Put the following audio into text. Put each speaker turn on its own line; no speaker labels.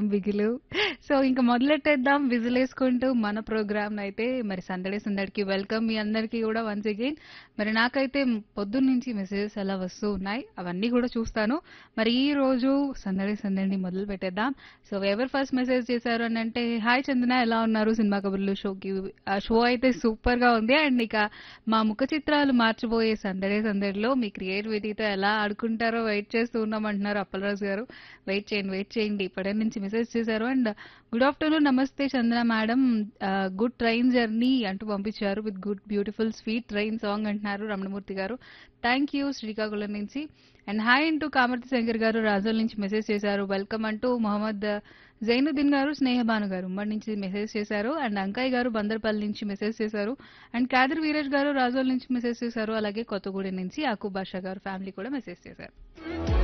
బిగులు so ఇంకా మొదలెట్టేద్దాం విజిలేసుకుంటూ మన programme అయితే మరి సందడి సందడికి వెల్కమ్ మీ అందరికీ కూడా వన్స్ అగైన్ మరి నాకైతే పొద్దున్న నుంచి మెసేజెస్ అలా వస్తూ ఉన్నాయి అవన్నీ కూడా చూస్తాను మరి ఈ రోజు సందడి సందడిని మొదలు పెట్టేద్దాం సో ఎవరు ఫస్ట్ మెసేజ్ చేశారు అని అంటే హాయ్ చందన ఎలా ఉన్నారు సినిమా కబుర్లు షోకి ఆ షో అయితే సూపర్ గా ఉంది అండ్ ఇక మా ముఖ చిత్రాలు మార్చిపోయే సందడి సందడిలో మీ క్రియేటివిటీతో ఎలా ఆడుకుంటారో వెయిట్ చేస్తూ ఉన్నామంటున్నారు అప్పలరాజు గారు వెయిట్ చేయండి వెయిట్ చేయండి ఇప్పటి నుంచి మెసేజ్ చేశారు అండ్ గుడ్ ఆఫ్టర్నూన్ నమస్తే Chandana madam good train journey అంటూ పంపించారు with good beautiful sweet train song అంటున్నారు రమణమూర్తి గారు థ్యాంక్ యూ శ్రీకాకుళం నుంచి అండ్ హాయ్ అంటూ కామర్తి శంకర్ గారు రాజోల్ నుంచి మెసేజ్ చేశారు వెల్కమ్ అంటూ మొహమ్మద్ జైనుద్దీన్ గారు స్నేహబాను గారు ఉమ్మడి నుంచి మెసేజ్ చేశారు అండ్ అంకయ్య గారు బందర్పల్లి నుంచి మెసేజ్ చేశారు అండ్ కాదర్ వీరేష్ గారు రాజోల్ నుంచి మెసేజ్ చేశారు అలాగే కొత్తగూడెం నుంచి యాకూబ్ బాషా గారు ఫ్యామిలీ కూడా మెసేజ్ చేశారు